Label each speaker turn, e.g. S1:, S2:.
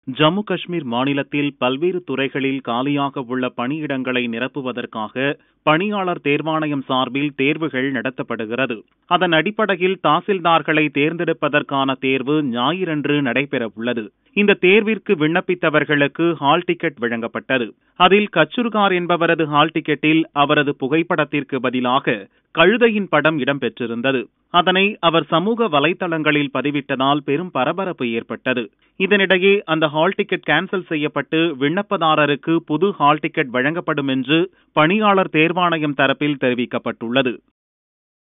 S1: ஜம்மு காஷ்மீர் மாநிலத்தில் பல்வேறு துறைகளில் காலியாக உள்ள பணியிடங்களை நிரப்புவதற்காக பணியாளர் தேர்வாணையம் சார்பில் தேர்வுகள் நடத்தப்படுகிறது அதன் அடிப்படையில் தாசில்தார்களை தேர்ந்தெடுப்பதற்கான தேர்வு ஞாயிறன்று நடைபெறவுள்ளது இந்த தேர்விற்கு விண்ணப்பித்தவர்களுக்கு ஹால் டிக்கெட் வழங்கப்பட்டது அதில் கச்சுர்கார் என்பவரது ஹால் டிக்கெட்டில் அவரது புகைப்படத்திற்கு பதிலாக கழுதையின் படம் இடம்பெற்றிருந்தது அதனை அவர் சமூக வலைதளங்களில் பதிவிட்டதால் பெரும் பரபரப்பு ஏற்பட்டது இதனிடையே அந்த ஹால் டிக்கெட் கேன்சல் செய்யப்பட்டு விண்ணப்பதாரருக்கு புது ஹால் டிக்கெட் வழங்கப்படும் என்று பணியாளர் தேர்வாணையம் தரப்பில் தெரிவிக்கப்பட்டுள்ளது